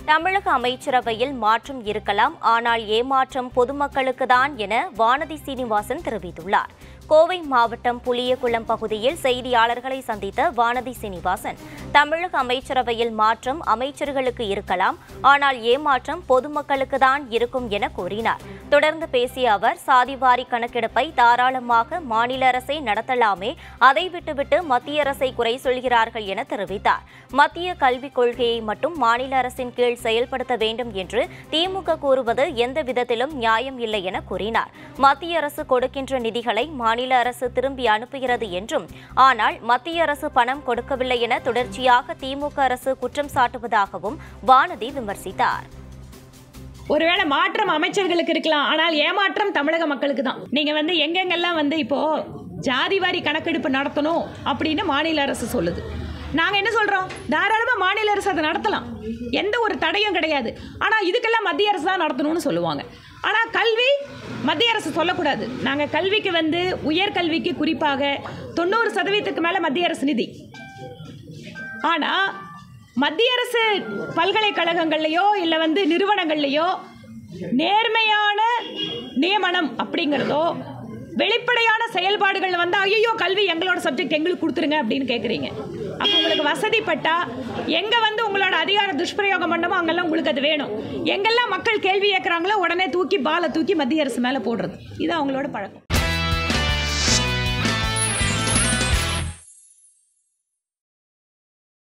தமிழக அமைச்சரவையில் மாற்றம் இருக்கலாம் ஆனால் ஏமாற்றம் பொதுமக்களுக்கு தான் என வானதி சீனிவாசன் தெரிவித்துள்ளார் கோவை மாவட்டம் புளியகுளம் பகுதியில் செய்தியாளர்களை சந்தித்த வானதி சீனிவாசன் தமிழக அமைச்சரவையில் மாற்றம் அமைச்சர்களுக்கு இருக்கலாம் ஆனால் ஏமாற்றம் பொதுமக்களுக்கு தான் இருக்கும் என கூறினார் தொடர்ந்து பேசிய அவர் சாதிவாரி கணக்கெடுப்பை தாராளமாக மாநில அரசை நடத்தலாமே அதை விட்டுவிட்டு மத்திய அரசை குறை சொல்கிறார்கள் என தெரிவித்தார் மத்திய கல்விக் கொள்கையை மட்டும் மாநில அரசின் கீழ் செயல்படுத்த வேண்டும் என்று திமுக கூறுவது எந்த விதத்திலும் நியாயம் இல்லை என கூறினார் மத்திய அரசு கொடுக்கின்ற நிதிகளை மாநில அரசு திரும்பி அனுப்புகிறது என்றும் ஆனால் மத்திய அரசு பணம் கொடுக்கவில்லை என தொடர்ச்சியாக திமுக அரசு குற்றம் சாட்டுவதாகவும் வானதி விமர்சித்தார் ஒருவேளை மாற்றம் அமைச்சர்களுக்கு இருக்கலாம் ஆனால் ஏமாற்றம் தமிழக மக்களுக்கு தான் நீங்க வந்து எங்கெங்கெல்லாம் வந்து இப்போ ஜாதிவாரி கணக்கெடுப்பு நடத்தணும் அப்படின்னு மாநில அரசு சொல்லுது நாங்க என்ன சொல்றோம் தாராளமா மாநில அரசு அதை நடத்தலாம் எந்த ஒரு தடையும் கிடையாது ஆனா இதுக்கெல்லாம் மத்திய அரசு தான் நடத்தணும்னு சொல்லுவாங்க ஆனா கல்வி மத்திய அரசு சொல்லக்கூடாது நாங்க கல்விக்கு வந்து உயர்கல்விக்கு குறிப்பாக தொண்ணூறு சதவீதத்துக்கு மேல மத்திய அரசு நிதி ஆனால் மத்திய அரசு பல்கலைக்கழகங்கள்லையோ இல்லை வந்து நிறுவனங்கள்லையோ நேர்மையான நியமனம் அப்படிங்கிறதோ வெளிப்படையான செயல்பாடுகள் வந்து ஐயோ கல்வி எங்களோட சப்ஜெக்ட் எங்களுக்கு கொடுத்துருங்க அப்படின்னு கேட்குறீங்க அப்போ உங்களுக்கு வசதிப்பட்டா எங்கே வந்து உங்களோட அதிகார துஷ்பிரயோகம் பண்ணமோ அங்கெல்லாம் உங்களுக்கு அது வேணும் எங்கெல்லாம் மக்கள் கேள்வி கேட்குறாங்களோ உடனே தூக்கி பாலை தூக்கி மத்திய அரசு மேலே போடுறது இது அவங்களோட பழக்கம்